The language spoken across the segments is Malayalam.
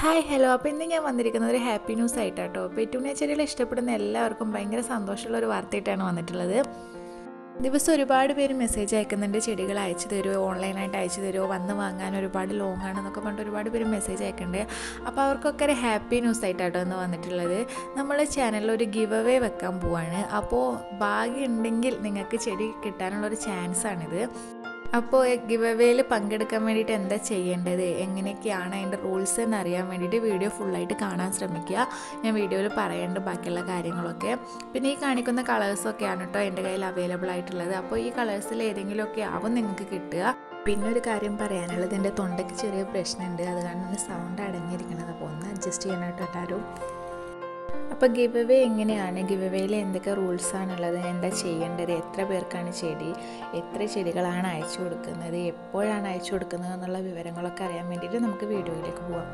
ഹായ് ഹലോ അപ്പോൾ ഇന്ന് ഞാൻ വന്നിരിക്കുന്നത് ഒരു ഹാപ്പി ന്യൂസ് ആയിട്ടാട്ടോ പെറ്റൂണിയ ചെടികൾ ഇഷ്ടപ്പെടുന്ന എല്ലാവർക്കും ഭയങ്കര സന്തോഷമുള്ള ഒരു വാർത്തയായിട്ടാണ് വന്നിട്ടുള്ളത് ദിവസം ഒരുപാട് പേര് മെസ്സേജ് അയക്കുന്നുണ്ട് ചെടികൾ അയച്ചു തരുമോ ഓൺലൈനായിട്ട് അയച്ചു തരുമോ വന്ന് വാങ്ങാൻ ഒരുപാട് ലോങ് ആണെന്നൊക്കെ പറഞ്ഞിട്ട് ഒരുപാട് പേര് മെസ്സേജ് അയക്കുന്നുണ്ട് അപ്പോൾ അവർക്കൊക്കെ ഒരു ഹാപ്പി ന്യൂസ് ആയിട്ടാട്ടോ ഇന്ന് വന്നിട്ടുള്ളത് നമ്മൾ ചാനലിൽ ഒരു ഗിവ് അവേ വെക്കാൻ പോവാണ് അപ്പോൾ ഭാഗ്യം ഉണ്ടെങ്കിൽ നിങ്ങൾക്ക് ചെടി കിട്ടാനുള്ളൊരു ചാൻസാണിത് അപ്പോൾ ഗിവ് അവേയിൽ പങ്കെടുക്കാൻ വേണ്ടിയിട്ട് എന്താ ചെയ്യേണ്ടത് എങ്ങനെയൊക്കെയാണ് അതിൻ്റെ റൂൾസ് എന്ന് അറിയാൻ വേണ്ടിയിട്ട് വീഡിയോ ഫുള്ളായിട്ട് കാണാൻ ശ്രമിക്കുക ഞാൻ വീഡിയോയിൽ പറയേണ്ട ബാക്കിയുള്ള കാര്യങ്ങളൊക്കെ പിന്നെ ഈ കാണിക്കുന്ന കളേഴ്സൊക്കെയാണ് കേട്ടോ എൻ്റെ കയ്യിൽ അവൈലബിൾ ആയിട്ടുള്ളത് അപ്പോൾ ഈ കളേഴ്സിൽ ഏതെങ്കിലുമൊക്കെ ആവും നിങ്ങൾക്ക് കിട്ടുക പിന്നെ ഒരു കാര്യം പറയാനുള്ളത് എൻ്റെ തൊണ്ടയ്ക്ക് ചെറിയ പ്രശ്നമുണ്ട് അത് കാരണം സൗണ്ട് അടങ്ങിയിരിക്കണത് അപ്പോൾ ഒന്ന് അഡ്ജസ്റ്റ് ചെയ്യാനായിട്ട് എല്ലാവരും അപ്പോൾ ഗിവ് അവേ എങ്ങനെയാണ് ഗിവ് അവേയിൽ എന്തൊക്കെ റൂൾസാണുള്ളത് എന്താ ചെയ്യേണ്ടത് എത്ര പേർക്കാണ് ചെടി എത്ര ചെടികളാണ് അയച്ചു കൊടുക്കുന്നത് എപ്പോഴാണ് അയച്ചു കൊടുക്കുന്നത് എന്നുള്ള വിവരങ്ങളൊക്കെ അറിയാൻ വേണ്ടിയിട്ട് നമുക്ക് വീഡിയോയിലേക്ക് പോവാം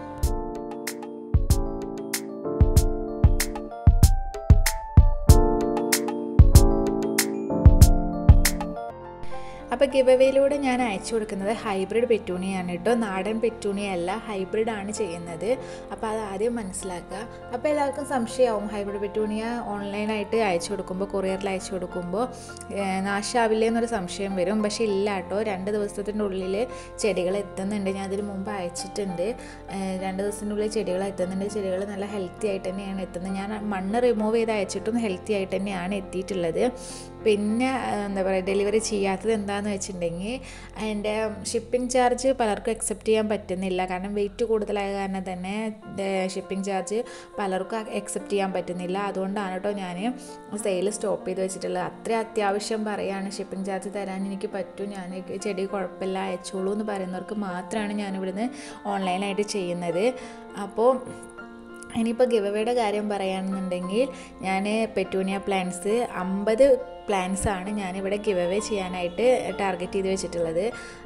അപ്പോൾ ഗിവ് അവേയിലൂടെ ഞാൻ അയച്ചു കൊടുക്കുന്നത് ഹൈബ്രിഡ് പെറ്റൂണിയാണ് കേട്ടോ നാടൻ പെറ്റൂണിയ അല്ല ഹൈബ്രിഡ് ആണ് ചെയ്യുന്നത് അപ്പോൾ അത് ആദ്യം മനസ്സിലാക്കുക അപ്പോൾ എല്ലാവർക്കും സംശയമാവും ഹൈബ്രിഡ് പെറ്റൂണിയ ഓൺലൈനായിട്ട് അയച്ചു കൊടുക്കുമ്പോൾ കൊറിയറിൽ അയച്ചു കൊടുക്കുമ്പോൾ നാശാവില്ലേ എന്നൊരു സംശയം വരും പക്ഷേ ഇല്ല കേട്ടോ രണ്ട് ദിവസത്തിൻ്റെ ഉള്ളിൽ ചെടികൾ എത്തുന്നുണ്ട് ഞാൻ അതിന് മുമ്പ് അയച്ചിട്ടുണ്ട് രണ്ട് ദിവസത്തിൻ്റെ ഉള്ളിൽ ചെടികൾ എത്തുന്നുണ്ട് ചെടികൾ നല്ല ഹെൽത്തി ആയിട്ട് തന്നെയാണ് എത്തുന്നത് ഞാൻ മണ്ണ് റിമൂവ് ചെയ്ത് അയച്ചിട്ടും ഹെൽത്തി ആയിട്ട് തന്നെയാണ് എത്തിയിട്ടുള്ളത് പിന്നെ എന്താ പറയുക ഡെലിവറി ചെയ്യാത്തത് എന്താണെന്ന് വെച്ചിട്ടുണ്ടെങ്കിൽ അതിൻ്റെ ഷിപ്പിംഗ് ചാർജ് പലർക്കും അക്സെപ്റ്റ് ചെയ്യാൻ പറ്റുന്നില്ല കാരണം വെയിറ്റ് കൂടുതലായ കാരണം തന്നെ ഷിപ്പിംഗ് ചാർജ് പലർക്കും അക്സെപ്റ്റ് ചെയ്യാൻ പറ്റുന്നില്ല അതുകൊണ്ടാണ് കേട്ടോ ഞാൻ സെയിൽ സ്റ്റോപ്പ് ചെയ്ത് വെച്ചിട്ടുള്ളത് അത്ര അത്യാവശ്യം പറയുകയാണ് ഷിപ്പിംഗ് ചാർജ് തരാൻ എനിക്ക് പറ്റും ഞാൻ ചെടി കുഴപ്പമില്ല അയച്ചോളൂ എന്ന് പറയുന്നവർക്ക് മാത്രമാണ് ഞാനിവിടുന്ന് ഓൺലൈനായിട്ട് ചെയ്യുന്നത് അപ്പോൾ ഇനിയിപ്പോൾ ഗിവവേയുടെ കാര്യം പറയുകയാണെന്നുണ്ടെങ്കിൽ ഞാൻ പെറ്റൂണിയ പ്ലാന്റ്സ് അമ്പത് പ്ലാൻസ് ആണ് ഞാനിവിടെ ഗിവ് അവേ ചെയ്യാനായിട്ട് ടാർഗറ്റ് ചെയ്ത് വെച്ചിട്ടുള്ളത്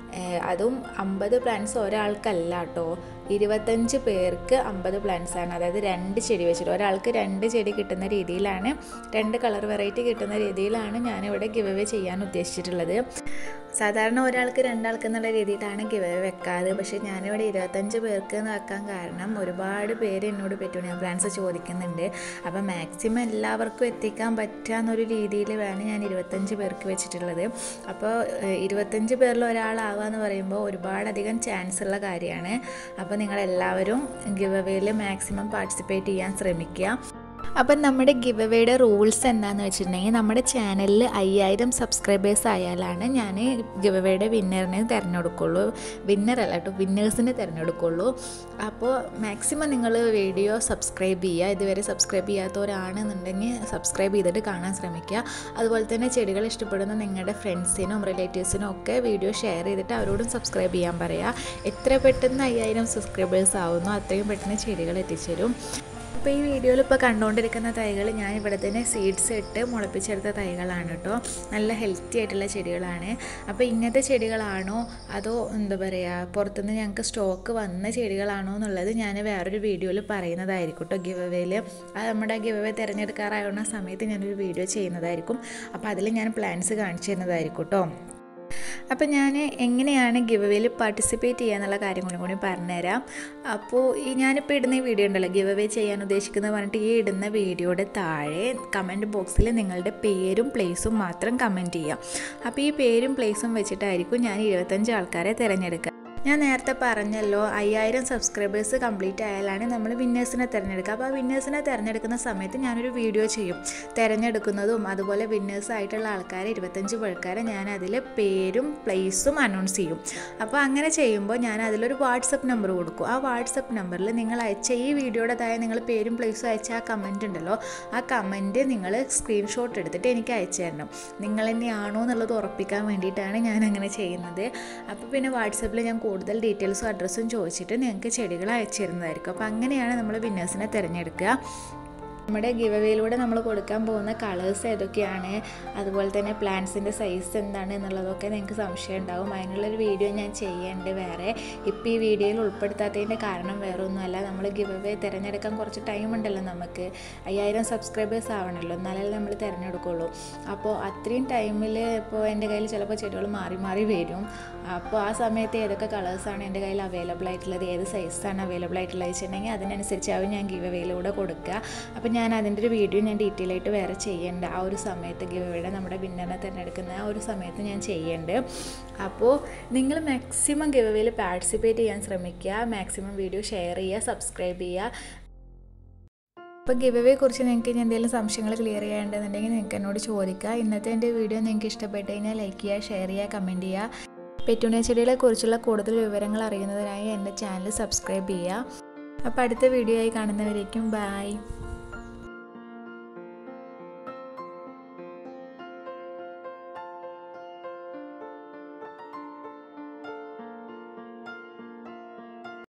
അതും അമ്പത് പ്ലാൻസ് ഒരാൾക്കല്ല കേട്ടോ ഇരുപത്തഞ്ച് പേർക്ക് അമ്പത് പ്ലാന്റ്സ് ആണ് അതായത് രണ്ട് ചെടി വെച്ചിട്ട് ഒരാൾക്ക് രണ്ട് ചെടി കിട്ടുന്ന രീതിയിലാണ് രണ്ട് കളർ വെറൈറ്റി കിട്ടുന്ന രീതിയിലാണ് ഞാനിവിടെ ഗിവ് അവേ ചെയ്യാൻ ഉദ്ദേശിച്ചിട്ടുള്ളത് സാധാരണ ഒരാൾക്ക് രണ്ടാൾക്ക് എന്നുള്ള രീതിയിലാണ് ഗിവ് അവേ വെക്കാറ് പക്ഷേ ഞാനിവിടെ ഇരുപത്തഞ്ച് പേർക്ക് എന്ന് വെക്കാൻ കാരണം ഒരുപാട് പേര് എന്നോട് പെറ്റൂണിയ പ്ലാന്റ്സ് ചോദിക്കുന്നുണ്ട് അപ്പോൾ മാക്സിമം എല്ലാവർക്കും എത്തിക്കാൻ പറ്റാന്നൊരു രീതിയിൽ വേണം ഞാൻ ഇരുപത്തഞ്ച് പേർക്ക് വെച്ചിട്ടുള്ളത് അപ്പോൾ ഇരുപത്തഞ്ച് പേരിൽ ഒരാളാവുക എന്ന് പറയുമ്പോൾ ഒരുപാടധികം ചാൻസ് ഉള്ള കാര്യമാണ് അപ്പോൾ നിങ്ങളെല്ലാവരും ഗിവ് അവേയിൽ മാക്സിമം പാർട്ടിസിപ്പേറ്റ് ചെയ്യാൻ ശ്രമിക്കുക അപ്പം നമ്മുടെ ഗിവ് അവയുടെ റൂൾസ് എന്താണെന്ന് വെച്ചിട്ടുണ്ടെങ്കിൽ നമ്മുടെ ചാനലിൽ അയ്യായിരം സബ്സ്ക്രൈബേഴ്സ് ആയാലാണ് ഞാൻ ഗിവ് അവയുടെ വിന്നറിനെ തിരഞ്ഞെടുക്കുള്ളൂ വിന്നറല്ല കേട്ടോ വിന്നേഴ്സിനെ തിരഞ്ഞെടുക്കുള്ളൂ അപ്പോൾ മാക്സിമം നിങ്ങൾ വീഡിയോ സബ്സ്ക്രൈബ് ചെയ്യുക ഇതുവരെ സബ്സ്ക്രൈബ് ചെയ്യാത്തവരാണെന്നുണ്ടെങ്കിൽ സബ്സ്ക്രൈബ് ചെയ്തിട്ട് കാണാൻ ശ്രമിക്കുക അതുപോലെ തന്നെ ചെടികൾ ഇഷ്ടപ്പെടുന്ന നിങ്ങളുടെ ഫ്രണ്ട്സിനും റിലേറ്റീവ്സിനും ഒക്കെ വീഡിയോ ഷെയർ ചെയ്തിട്ട് അവരോടും സബ്സ്ക്രൈബ് ചെയ്യാൻ പറയുക എത്ര പെട്ടെന്ന് അയ്യായിരം സബ്സ്ക്രൈബേഴ്സ് ആവുന്നു അത്രയും പെട്ടെന്ന് ചെടികൾ എത്തിച്ചേരും അപ്പോൾ ഈ വീഡിയോയിൽ ഇപ്പോൾ കണ്ടുകൊണ്ടിരിക്കുന്ന തൈകൾ ഞാൻ ഇവിടെ തന്നെ സീഡ്സ് ഇട്ട് മുളപ്പിച്ചെടുത്ത തൈകളാണ് കേട്ടോ നല്ല ഹെൽത്തി ആയിട്ടുള്ള ചെടികളാണ് അപ്പോൾ ഇങ്ങനത്തെ ചെടികളാണോ അതോ എന്താ പറയുക പുറത്തുനിന്ന് ഞങ്ങൾക്ക് സ്റ്റോക്ക് വന്ന ചെടികളാണോ എന്നുള്ളത് ഞാൻ വേറൊരു വീഡിയോയിൽ പറയുന്നതായിരിക്കും കേട്ടോ ഗിവ് അവേയിൽ അത് നമ്മുടെ ഗിവ് അവേ തിരഞ്ഞെടുക്കാറാവുന്ന സമയത്ത് ഞാനൊരു വീഡിയോ ചെയ്യുന്നതായിരിക്കും അപ്പോൾ അതിൽ ഞാൻ പ്ലാൻസ് കാണിച്ചു തരുന്നതായിരിക്കും കേട്ടോ അപ്പോൾ ഞാൻ എങ്ങനെയാണ് ഗിവ് അവേയിൽ പാർട്ടിസിപ്പേറ്റ് ചെയ്യുക എന്നുള്ള കാര്യം കൂടി കൂടി പറഞ്ഞുതരാം അപ്പോൾ ഈ ഞാനിപ്പോൾ ഇടുന്ന ഈ വീഡിയോ ഉണ്ടല്ലോ ഗിവ് അവേ ചെയ്യാൻ ഉദ്ദേശിക്കുന്നത് പറഞ്ഞിട്ട് ഈ ഇടുന്ന വീഡിയോയുടെ താഴെ കമൻറ്റ് ബോക്സിൽ നിങ്ങളുടെ പേരും പ്ലേസും മാത്രം കമൻറ്റ് ചെയ്യാം അപ്പോൾ ഈ പേരും പ്ലേസും വെച്ചിട്ടായിരിക്കും ഞാൻ ഇരുപത്തഞ്ച് ആൾക്കാരെ തിരഞ്ഞെടുക്കുക ഞാൻ നേരത്തെ പറഞ്ഞല്ലോ അയ്യായിരം സബ്സ്ക്രൈബേഴ്സ് കംപ്ലീറ്റ് ആയാലാണ് നമ്മൾ വിന്നേഴ്സിനെ തിരഞ്ഞെടുക്കുക അപ്പോൾ ആ വിന്നേഴ്സിനെ തിരഞ്ഞെടുക്കുന്ന സമയത്ത് ഞാനൊരു വീഡിയോ ചെയ്യും തിരഞ്ഞെടുക്കുന്നതും അതുപോലെ വിന്നേഴ്സ് ആയിട്ടുള്ള ആൾക്കാരെ ഇരുപത്തഞ്ച് ആൾക്കാരെ ഞാൻ അതിൽ പേരും പ്ലേസും അനൗൺസ് ചെയ്യും അപ്പോൾ അങ്ങനെ ചെയ്യുമ്പോൾ ഞാൻ അതിലൊരു വാട്സപ്പ് നമ്പർ കൊടുക്കും ആ വാട്സപ്പ് നമ്പറിൽ നിങ്ങൾ അയച്ച ഈ വീഡിയോയുടെ താഴെ നിങ്ങൾ പേരും പ്ലേസും അയച്ച ആ കമൻറ്റ് ഉണ്ടല്ലോ ആ കമൻറ്റ് നിങ്ങൾ സ്ക്രീൻഷോട്ട് എടുത്തിട്ട് എനിക്ക് അയച്ചു തരണം നിങ്ങൾ തന്നെയാണോ എന്നുള്ളത് ഉറപ്പിക്കാൻ വേണ്ടിയിട്ടാണ് ഞാൻ അങ്ങനെ ചെയ്യുന്നത് അപ്പോൾ പിന്നെ വാട്സപ്പിൽ ഞാൻ കൂടുതൽ ഡീറ്റെയിൽസും അഡ്രസ്സും ചോദിച്ചിട്ട് നിങ്ങൾക്ക് ചെടികൾ അയച്ചു തരുന്നതായിരിക്കും അപ്പോൾ അങ്ങനെയാണ് നമ്മൾ വിന്നേഴ്സിനെ തിരഞ്ഞെടുക്കുക നമ്മുടെ ഗിവ് അവേയിലൂടെ നമ്മൾ കൊടുക്കാൻ പോകുന്ന കളേഴ്സ് ഏതൊക്കെയാണ് അതുപോലെ തന്നെ പ്ലാന്റ്സിൻ്റെ സൈസ് എന്താണ് എന്നുള്ളതൊക്കെ നിങ്ങൾക്ക് സംശയം ഉണ്ടാവും അതിനുള്ളൊരു വീഡിയോ ഞാൻ ചെയ്യേണ്ടത് വേറെ ഇപ്പോൾ ഈ വീഡിയോയിൽ ഉൾപ്പെടുത്താത്തതിൻ്റെ കാരണം വേറെ ഒന്നുമല്ല നമ്മൾ ഗിവ് അവേ തിരഞ്ഞെടുക്കാൻ കുറച്ച് ടൈം ഉണ്ടല്ലോ നമുക്ക് അയ്യായിരം സബ്സ്ക്രൈബേഴ്സ് ആവണമല്ലോ എന്നാലേ നമ്മൾ തിരഞ്ഞെടുക്കുള്ളൂ അപ്പോൾ അത്രയും ടൈമിൽ ഇപ്പോൾ എൻ്റെ കയ്യിൽ ചിലപ്പോൾ ചെടികൾ മാറി മാറി വരും അപ്പോൾ ആ സമയത്ത് ഏതൊക്കെ കളേഴ്സാണ് എൻ്റെ കയ്യിൽ അവൈലബിൾ ആയിട്ടുള്ളത് ഏത് സൈസാണ് അവൈലബിൾ ആയിട്ടുള്ളത് വെച്ചിട്ടുണ്ടെങ്കിൽ അതിനനുസരിച്ചാവും ഞാൻ ഗിവ് അവയിലൂടെ കൊടുക്കുക അപ്പോൾ ഞാൻ അതിൻ്റെ ഒരു വീഡിയോ ഞാൻ ഡീറ്റെയിൽ ആയിട്ട് വേറെ ചെയ്യേണ്ട ആ ഒരു സമയത്ത് ഗിവ് അവയുടെ നമ്മുടെ വിന്നറിനെ തിരഞ്ഞെടുക്കുന്ന ആ ഒരു സമയത്ത് ഞാൻ ചെയ്യേണ്ടത് അപ്പോൾ നിങ്ങൾ മാക്സിമം ഗിവ് അവയിൽ പാർട്ടിസിപ്പേറ്റ് ചെയ്യാൻ ശ്രമിക്കുക മാക്സിമം വീഡിയോ ഷെയർ ചെയ്യുക സബ്സ്ക്രൈബ് ചെയ്യുക അപ്പോൾ ഗിവ് അവയെ കുറിച്ച് നിങ്ങൾക്ക് ഇനി എന്തെങ്കിലും സംശയങ്ങൾ ക്ലിയർ ചെയ്യേണ്ടതുണ്ടെങ്കിൽ നിങ്ങൾക്ക് എന്നോട് ചോദിക്കുക ഇന്നത്തെ എൻ്റെ വീഡിയോ നിങ്ങൾക്ക് ഇഷ്ടപ്പെട്ട് കഴിഞ്ഞാൽ ലൈക്ക് ചെയ്യുക ഷെയർ ചെയ്യുക കമൻറ്റ് ചെയ്യുക പെറ്റൂണിയ ചെടികളെ കുറിച്ചുള്ള കൂടുതൽ വിവരങ്ങൾ അറിയുന്നതിനായി എൻ്റെ ചാനൽ സബ്സ്ക്രൈബ് ചെയ്യുക അപ്പോൾ അടുത്ത വീഡിയോ ആയി കാണുന്നവരേക്കും ബായ്